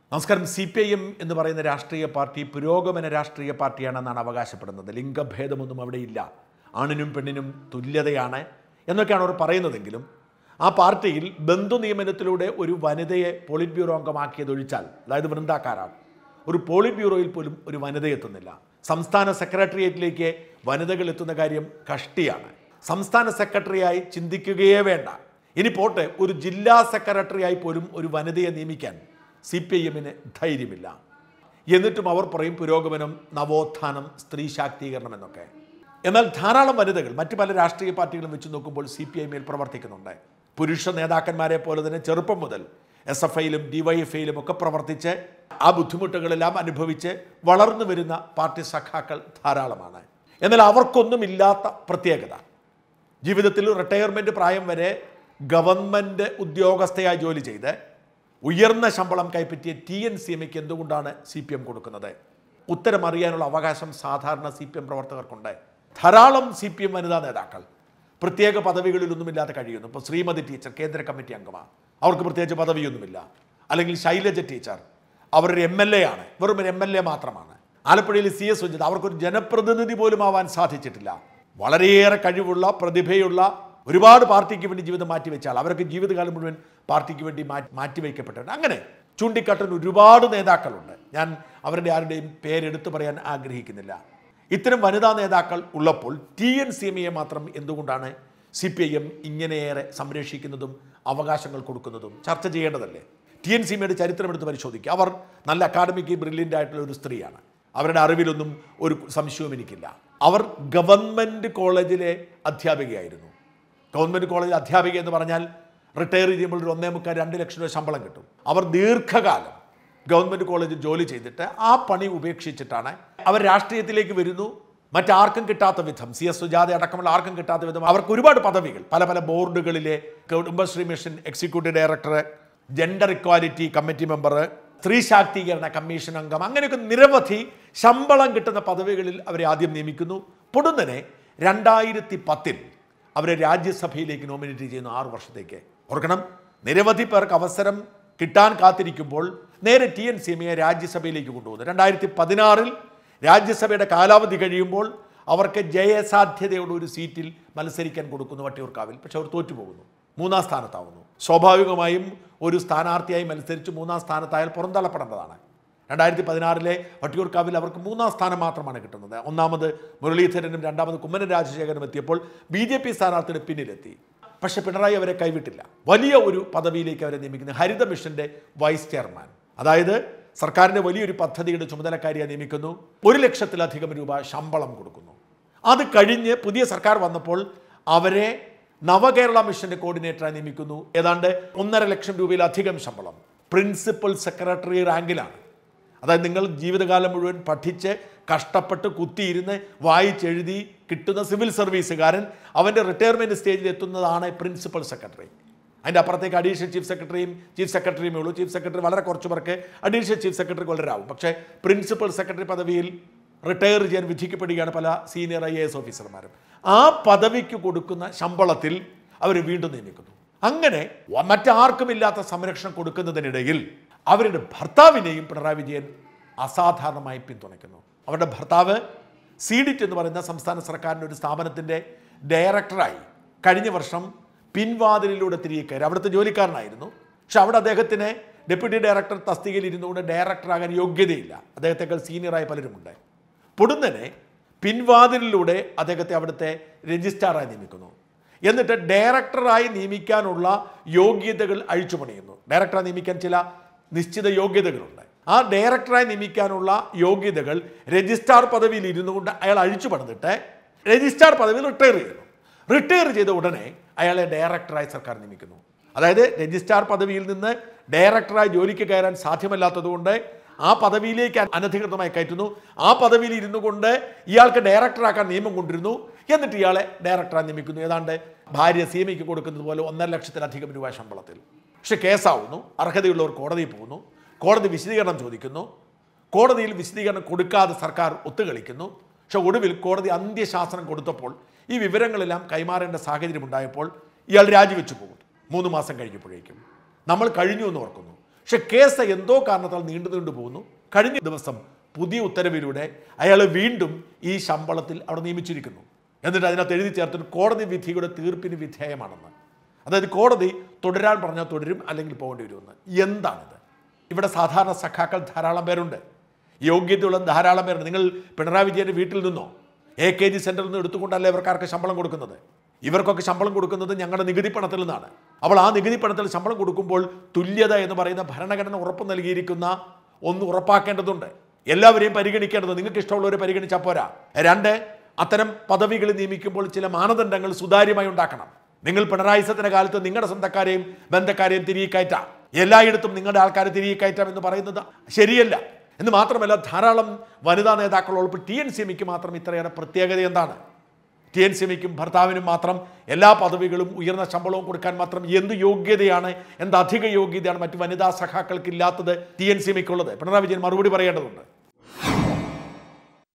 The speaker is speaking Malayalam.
നമസ്കാരം സി പി ഐ എം എന്ന് പറയുന്ന രാഷ്ട്രീയ പാർട്ടി പുരോഗമന രാഷ്ട്രീയ പാർട്ടിയാണെന്നാണ് അവകാശപ്പെടുന്നത് ലിംഗഭേദമൊന്നും അവിടെ ഇല്ല ആണിനും പെണ്ണിനും തുല്യതയാണ് എന്നൊക്കെയാണ് അവർ പറയുന്നതെങ്കിലും ആ പാർട്ടിയിൽ ബന്ധു നിയമനത്തിലൂടെ ഒരു വനിതയെ പോളിറ്റ് ബ്യൂറോ അംഗമാക്കിയതൊഴിച്ചാൽ അതായത് വൃന്ദാക്കാരാണ് ഒരു പോളിറ്റ് ബ്യൂറോയിൽ പോലും ഒരു വനിത എത്തുന്നില്ല സംസ്ഥാന സെക്രട്ടേറിയറ്റിലേക്ക് വനിതകൾ എത്തുന്ന കാര്യം കഷ്ടിയാണ് സംസ്ഥാന സെക്രട്ടറിയായി ചിന്തിക്കുകയേ വേണ്ട ഇനി പോട്ടെ ഒരു ജില്ലാ സെക്രട്ടറിയായി പോലും ഒരു വനിതയെ നിയമിക്കാൻ സി പി ഐ എമ്മിന് ധൈര്യമില്ല എന്നിട്ടും അവർ പറയും പുരോഗമനം നവോത്ഥാനം സ്ത്രീ ശാക്തീകരണം എന്നൊക്കെ എന്നാൽ ധാരാളം വനിതകൾ മറ്റു പല രാഷ്ട്രീയ പാർട്ടികളും വെച്ച് നോക്കുമ്പോൾ സി പി ഐ എമ്മിൽ പ്രവർത്തിക്കുന്നുണ്ട് പുരുഷ നേതാക്കന്മാരെ പോലെ തന്നെ ചെറുപ്പം മുതൽ എസ് എഫ് ഐയിലും ഡിവൈഎഫ്ഐയിലും ഒക്കെ പ്രവർത്തിച്ച് ആ ബുദ്ധിമുട്ടുകളെല്ലാം അനുഭവിച്ച് വളർന്നു വരുന്ന പാർട്ടി സഖാക്കൾ ധാരാളമാണ് എന്നാൽ അവർക്കൊന്നുമില്ലാത്ത പ്രത്യേകത ജീവിതത്തിൽ റിട്ടയർമെൻറ്റ് പ്രായം വരെ ഗവൺമെൻറ് ഉദ്യോഗസ്ഥയായി ജോലി ചെയ്ത് ഉയർന്ന ശമ്പളം കൈപ്പറ്റിയ ടി എൻ സി എമ്മയ്ക്ക് എന്തുകൊണ്ടാണ് സി പി എം കൊടുക്കുന്നത് ഉത്തരം അറിയാനുള്ള അവകാശം സാധാരണ സി പി എം പ്രവർത്തകർക്കുണ്ട് ധാരാളം സി പി എം വനിതാ നേതാക്കൾ പ്രത്യേക പദവികളിലൊന്നുമില്ലാതെ കഴിയുന്നു ഇപ്പോൾ ശ്രീമതി ടീച്ചർ കേന്ദ്ര കമ്മിറ്റി അംഗമാണ് അവർക്ക് പ്രത്യേകിച്ച് പദവിയൊന്നുമില്ല അല്ലെങ്കിൽ ശൈലജ ടീച്ചർ അവരൊരു എം എൽ എ ആണ് വെറും ഒരു എം എൽ എ മാത്രമാണ് ആലപ്പുഴയിൽ സി എസ് സുജിത് അവർക്കൊരു ജനപ്രതിനിധി പോലും ആവാൻ സാധിച്ചിട്ടില്ല വളരെയേറെ കഴിവുള്ള പ്രതിഭയുള്ള ഒരുപാട് പാർട്ടിക്ക് വേണ്ടി ജീവിതം മാറ്റിവെച്ചാൽ അവരൊക്കെ ജീവിതകാലം മുഴുവൻ പാർട്ടിക്ക് വേണ്ടി മാറ്റി മാറ്റിവെക്കപ്പെട്ടവർ അങ്ങനെ ചൂണ്ടിക്കാട്ടാൻ ഒരുപാട് നേതാക്കളുണ്ട് ഞാൻ അവരുടെ ആരുടെയും പേരെടുത്തു പറയാൻ ആഗ്രഹിക്കുന്നില്ല ഇത്തരം വനിതാ നേതാക്കൾ ഉള്ളപ്പോൾ ടി എൻ സി എം എയെ മാത്രം എന്തുകൊണ്ടാണ് സി പി ഐ എം ഇങ്ങനെയേറെ സംരക്ഷിക്കുന്നതും അവകാശങ്ങൾ കൊടുക്കുന്നതും ചർച്ച ചെയ്യേണ്ടതല്ലേ ടി എൻ സി എമ്മയുടെ ചരിത്രം എടുത്ത് പരിശോധിക്കുക അവർ നല്ല അക്കാഡമിക് ബ്രില്യൻ്റ് ആയിട്ടുള്ള ഒരു സ്ത്രീയാണ് അവരുടെ അറിവിലൊന്നും ഒരു സംശയവും എനിക്കില്ല അവർ ഗവൺമെൻറ് കോളേജിലെ അധ്യാപികയായിരുന്നു ഗവൺമെൻറ് കോളേജിൽ അധ്യാപിക എന്ന് പറഞ്ഞാൽ റിട്ടയർ ചെയ്യുമ്പോൾ ഒരു ഒന്നേ മുക്കാൽ രണ്ട് ലക്ഷം രൂപ ശമ്പളം കിട്ടും അവർ ദീർഘകാലം ഗവൺമെൻറ് കോളേജിൽ ജോലി ചെയ്തിട്ട് ആ പണി ഉപേക്ഷിച്ചിട്ടാണ് അവർ രാഷ്ട്രീയത്തിലേക്ക് വരുന്നു മറ്റാർക്കും കിട്ടാത്ത വിധം സി എസ് സുജാത അടക്കമുള്ള ആർക്കും കിട്ടാത്ത വിധം അവർക്ക് ഒരുപാട് പദവികൾ പല പല ബോർഡുകളിലെ Kudumbashree mission executive director gender equality committee member സ്ത്രീ ശാക്തീകരണ കമ്മീഷൻ അംഗം അങ്ങനെയൊക്കെ നിരവധി ശമ്പളം കിട്ടുന്ന പദവികളിൽ അവരെ ആദ്യം നിയമിക്കുന്നു പൊടുന്നനെ രണ്ടായിരത്തി പത്തിൽ അവരെ രാജ്യസഭയിലേക്ക് നോമിനേറ്റ് ചെയ്യുന്നു ആറു വർഷത്തേക്ക് ഓർക്കണം നിരവധി പേർക്ക് അവസരം കിട്ടാൻ കാത്തിരിക്കുമ്പോൾ നേരെ ടി എൻ സിമയെ രാജ്യസഭയിലേക്ക് കൊണ്ടുപോകുന്നു രണ്ടായിരത്തി പതിനാറിൽ രാജ്യസഭയുടെ കാലാവധി കഴിയുമ്പോൾ അവർക്ക് ജയസാധ്യതയുള്ള ഒരു സീറ്റിൽ മത്സരിക്കാൻ കൊടുക്കുന്നു വട്ടിയൂർക്കാവിൽ പക്ഷെ അവർ തോറ്റുപോകുന്നു മൂന്നാം സ്ഥാനത്താവുന്നു സ്വാഭാവികമായും ഒരു സ്ഥാനാർത്ഥിയായി മത്സരിച്ച് മൂന്നാം സ്ഥാനത്തായാൽ പുറന്തള്ളപ്പെടേണ്ടതാണ് രണ്ടായിരത്തി പതിനാറിലെ വട്ടിയൂർക്കാവിൽ അവർക്ക് മൂന്നാം സ്ഥാനം മാത്രമാണ് കിട്ടുന്നത് ഒന്നാമത് മുരളീധരനും രണ്ടാമത് കുമ്മനം രാജശേഖരനും എത്തിയപ്പോൾ ബി ജെ പി സ്ഥാനാർത്ഥിയുടെ പിന്നിലെത്തി പക്ഷെ പിണറായി അവരെ കൈവിട്ടില്ല വലിയ ഒരു പദവിയിലേക്ക് അവരെ നിയമിക്കുന്നത് ഹരിത മിഷന്റെ വൈസ് ചെയർമാൻ അതായത് സർക്കാരിൻ്റെ വലിയൊരു പദ്ധതിയുടെ ചുമതലക്കാരിയെ നിയമിക്കുന്നു ഒരു ലക്ഷത്തിലധികം രൂപ ശമ്പളം കൊടുക്കുന്നു അത് കഴിഞ്ഞ് പുതിയ സർക്കാർ വന്നപ്പോൾ അവരെ നവകേരള മിഷന്റെ കോർഡിനേറ്ററായി നിയമിക്കുന്നു ഏതാണ്ട് ഒന്നര ലക്ഷം രൂപയിലധികം ശമ്പളം പ്രിൻസിപ്പൽ സെക്രട്ടറി റാങ്കിലാണ് അതായത് നിങ്ങൾ ജീവിതകാലം മുഴുവൻ പഠിച്ച് കഷ്ടപ്പെട്ട് കുത്തിയിരുന്ന് വായിച്ചെഴുതി കിട്ടുന്ന സിവിൽ സർവീസുകാരൻ അവൻ്റെ റിട്ടയർമെൻറ്റ് സ്റ്റേജിൽ എത്തുന്നതാണ് പ്രിൻസിപ്പൽ സെക്രട്ടറി അതിൻ്റെ അപ്പുറത്തേക്ക് അഡീഷണൽ ചീഫ് സെക്രട്ടറിയും ചീഫ് സെക്രട്ടറിയുമേ ഉള്ളൂ ചീഫ് സെക്രട്ടറി വളരെ കുറച്ച് പേർക്ക് അഡീഷണൽ ചീഫ് സെക്രട്ടറി വളരാവും പക്ഷേ പ്രിൻസിപ്പൽ സെക്രട്ടറി പദവിയിൽ റിട്ടയർ ചെയ്യാൻ വിധിക്കപ്പെടുകയാണ് പല സീനിയർ ഐ എ എസ് ഓഫീസർമാരും ആ പദവിക്ക് കൊടുക്കുന്ന ശമ്പളത്തിൽ അവർ വീണ്ടും നിയമിക്കുന്നു അങ്ങനെ വ- മറ്റാർക്കുമില്ലാത്ത സംരക്ഷണം കൊടുക്കുന്നതിനിടയിൽ അവരുടെ ഭർത്താവിനെയും പിണറായി വിജയൻ അസാധാരണമായി പിന്തുണയ്ക്കുന്നു അവരുടെ ഭർത്താവ് സീഡിറ്റ് എന്ന് പറയുന്ന സംസ്ഥാന സർക്കാരിൻ്റെ ഒരു സ്ഥാപനത്തിൻ്റെ ഡയറക്ടറായി കഴിഞ്ഞ വർഷം പിൻവാതിലിലൂടെ തിരികെ കയറി അവിടുത്തെ ജോലിക്കാരനായിരുന്നു പക്ഷെ അവിടെ അദ്ദേഹത്തിന് ഡെപ്യൂട്ടി ഡയറക്ടർ തസ്തികയിൽ ഇരുന്നുകൊണ്ട് ഡയറക്ടറാകാൻ യോഗ്യതയില്ല അദ്ദേഹത്തെക്കാൾ സീനിയറായ പലരുമുണ്ട് പൊടുന്നനെ പിൻവാതിലിലൂടെ അദ്ദേഹത്തെ അവിടുത്തെ രജിസ്ട്രാറായി നിയമിക്കുന്നു എന്നിട്ട് ഡയറക്ടറായി നിയമിക്കാനുള്ള യോഗ്യതകൾ അഴിച്ചുപണിയുന്നു ഡയറക്ടറായി നിയമിക്കാൻ ചില നിശ്ചിത യോഗ്യതകളുണ്ട് ആ ഡയറക്ടറായി നിയമിക്കാനുള്ള യോഗ്യതകൾ രജിസ്ട്രാർ പദവിയിൽ ഇരുന്നു കൊണ്ട് അയാൾ അഴിച്ചു പണിതിട്ട് രജിസ്ട്രാർ പദവിയിൽ റിട്ടയർ ചെയ്യുന്നു റിട്ടയർ ചെയ്ത ഉടനെ അയാളെ ഡയറക്ടറായി സർക്കാർ നിയമിക്കുന്നു അതായത് രജിസ്ട്രാർ പദവിയിൽ നിന്ന് ഡയറക്ടറായി ജോലിക്ക് കയറാൻ സാധ്യമല്ലാത്തതുകൊണ്ട് ആ പദവിയിലേക്ക് അനധികൃതമായി കയറ്റുന്നു ആ പദവിയിൽ ഇരുന്നു കൊണ്ട് ഇയാൾക്ക് ഡയറക്ടറാക്കാൻ നിയമം കൊണ്ടിരുന്നു എന്നിട്ട് ഇയാളെ ഡയറക്ടറായി നിയമിക്കുന്നു ഏതാണ്ട് ഭാര്യ സീമയ്ക്ക് കൊടുക്കുന്നത് പോലെ ഒന്നര ലക്ഷത്തിലധികം രൂപ ശമ്പളത്തിൽ പക്ഷെ കേസാവുന്നു അർഹതയുള്ളവർ കോടതിയിൽ പോകുന്നു കോടതി വിശദീകരണം ചോദിക്കുന്നു കോടതിയിൽ വിശദീകരണം കൊടുക്കാതെ സർക്കാർ ഒത്തുകളിക്കുന്നു പക്ഷെ ഒടുവിൽ കോടതി അന്ത്യശാസനം കൊടുത്തപ്പോൾ ഈ വിവരങ്ങളെല്ലാം കൈമാറേണ്ട സാഹചര്യം ഉണ്ടായപ്പോൾ ഇയാൾ രാജിവെച്ചു പോകുന്നു മൂന്ന് മാസം കഴിഞ്ഞപ്പോഴേക്കും നമ്മൾ കഴിഞ്ഞു എന്ന് ഓർക്കുന്നു പക്ഷെ കേസ് എന്തോ കാരണത്താൽ നീണ്ടു നീണ്ടു പോകുന്നു കഴിഞ്ഞ ദിവസം പുതിയ ഉത്തരവിലൂടെ അയാൾ വീണ്ടും ഈ ശമ്പളത്തിൽ അവിടെ നിയമിച്ചിരിക്കുന്നു എന്നിട്ട് അതിനകത്ത് എഴുതി ചേർത്തിട്ട് കോടതി വിധിയുടെ തീർപ്പിന് വിധേയമാണെന്ന് അതായത് കോടതി തുടരാൻ പറഞ്ഞാൽ തുടരും അല്ലെങ്കിൽ പോകേണ്ടി വരുമെന്ന് എന്താണിത് ഇവിടെ സാധാരണ സഖാക്കൾ ധാരാളം പേരുണ്ട് യോഗ്യതയുള്ള ധാരാളം പേരുണ്ട് നിങ്ങൾ പിണറായി വിജയൻ്റെ വീട്ടിൽ നിന്നോ എ കെ ജി സെൻറ്ററിൽ നിന്ന് എടുത്തുകൊണ്ടല്ല ഇവർക്കാർക്ക് ശമ്പളം കൊടുക്കുന്നത് ഇവർക്കൊക്കെ ശമ്പളം കൊടുക്കുന്നത് ഞങ്ങളുടെ നികുതി പണത്തിൽ നിന്നാണ് അപ്പോൾ ആ നികുതി പണത്തിൽ ശമ്പളം കൊടുക്കുമ്പോൾ തുല്യത എന്ന് പറയുന്ന ഭരണഘടന ഉറപ്പ് നൽകിയിരിക്കുന്ന ഒന്ന് ഉറപ്പാക്കേണ്ടതുണ്ട് എല്ലാവരെയും പരിഗണിക്കേണ്ടത് നിങ്ങൾക്ക് ഇഷ്ടമുള്ളവരെ പരിഗണിച്ചാൽ പോരാ രണ്ട് അത്തരം പദവികൾ നിയമിക്കുമ്പോൾ ചില മാനദണ്ഡങ്ങൾ സുതാര്യമായി ഉണ്ടാക്കണം നിങ്ങൾ പിണറായി സത്തിന്റെ കാലത്ത് നിങ്ങളുടെ സ്വന്തക്കാരെയും ബന്ധക്കാരെയും തിരികെ കയറ്റാം എല്ലായിടത്തും നിങ്ങളുടെ ആൾക്കാരെ തിരികെ കയറ്റാം എന്ന് പറയുന്നത് ശരിയല്ല എന്ന് മാത്രമല്ല ധാരാളം വനിതാ നേതാക്കളോടൊപ്പം ടി എൻ സിമിക്ക് മാത്രം ഇത്രയേറെ പ്രത്യേകത എന്താണ് ടി എൻ സിമിക്കും ഭർത്താവിനും മാത്രം എല്ലാ പദവികളും ഉയർന്ന ശമ്പളവും കൊടുക്കാൻ മാത്രം എന്ത് യോഗ്യതയാണ് എന്ത് അധിക യോഗ്യതയാണ് മറ്റ് വനിതാ സഖാക്കൾക്ക് ഇല്ലാത്തത് ടി എൻ സിമിക്കുള്ളത് പിണറായി വിജയൻ മറുപടി പറയേണ്ടതുണ്ട്